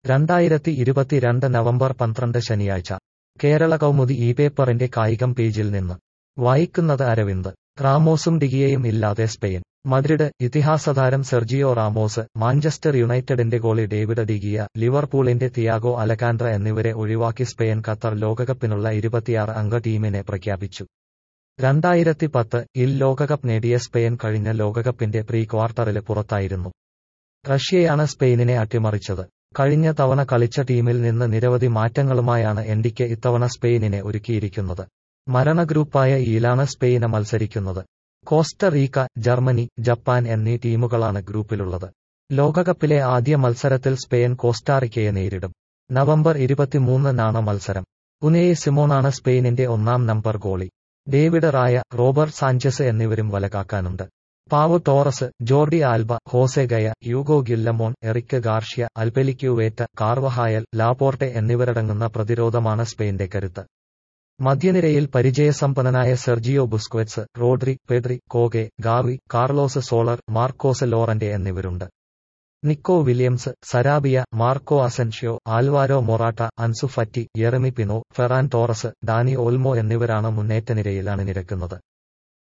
രണ്ടായിരത്തി ഇരുപത്തിരണ്ട് നവംബർ പന്ത്രണ്ട് ശനിയാഴ്ച കേരള കൗമുദി ഈ പേപ്പറിന്റെ കായികം പേജിൽ നിന്ന് വായിക്കുന്നത് അരവിന്ദ് റാമോസും ഡിഗിയയും ഇല്ലാതെ സ്പെയിൻ മദ്രിഡ് ഇതിഹാസതാരം സെർജിയോ റാമോസ് മാഞ്ചസ്റ്റർ യുണൈറ്റഡിന്റെ ഗോളി ഡേവിഡ് ഡിഗിയ ലിവർപൂളിന്റെ തിയാഗോ അലക്കാൻഡ്ര എന്നിവരെ ഒഴിവാക്കി സ്പെയിൻ ഖത്തർ ലോകകപ്പിനുള്ള ഇരുപത്തിയാറ് അംഗ ടീമിനെ പ്രഖ്യാപിച്ചു രണ്ടായിരത്തി പത്ത് ഇൽ ലോകകപ്പ് നേടിയ സ്പെയിൻ കഴിഞ്ഞ ലോകകപ്പിന്റെ പ്രീ ക്വാർട്ടറില് പുറത്തായിരുന്നു റഷ്യയാണ് സ്പെയിനിനെ അട്ടിമറിച്ചത് കഴിഞ്ഞ തവണ കളിച്ച ടീമിൽ നിന്ന് നിരവധി മാറ്റങ്ങളുമായാണ് എൻഡിക്ക് ഇത്തവണ സ്പെയിനിനെ ഒരുക്കിയിരിക്കുന്നത് മരണ ഗ്രൂപ്പായ ഇയിലാണ് സ്പെയിന് മത്സരിക്കുന്നത് കോസ്റ്ററീക്ക ജർമ്മനി ജപ്പാൻ എന്നീ ടീമുകളാണ് ഗ്രൂപ്പിലുള്ളത് ലോകകപ്പിലെ ആദ്യ മത്സരത്തിൽ സ്പെയിൻ കോസ്റ്റാറിക്കയെ നേരിടും നവംബർ ഇരുപത്തിമൂന്നിനാണ് മത്സരം ഉനയെ സിമോണാണ് സ്പെയിനിന്റെ ഒന്നാം number goalie David Raya Robert Sanchez എന്നിവരും വലകാക്കാനുണ്ട് Pau Torres Jordi Alba Jose Gaya Hugo Guillamon Eric Garcia Azpilicueta Carvajal Laporte എന്നിവരടങ്ങുന്ന പ്രതിരോധമാണ് സ്പെയിന്റെ കരുത്ത് മധ്യനിരയിൽ പരിചയസമ്പന്നനായ Sergio Busquets Rodri Pedri Koke Gavi Carlos Soler Marcos Llorente എന്നിവരുണ്ട് Nico Williams Sarabia Marco Asensio Alvaro Morata Ansu Fati Yeremy Pino Ferran Torres Dani Olmo എന്നിവരാണ് മുന്നേറ്റ നിരയിൽ അണിനിരക്കുന്നത്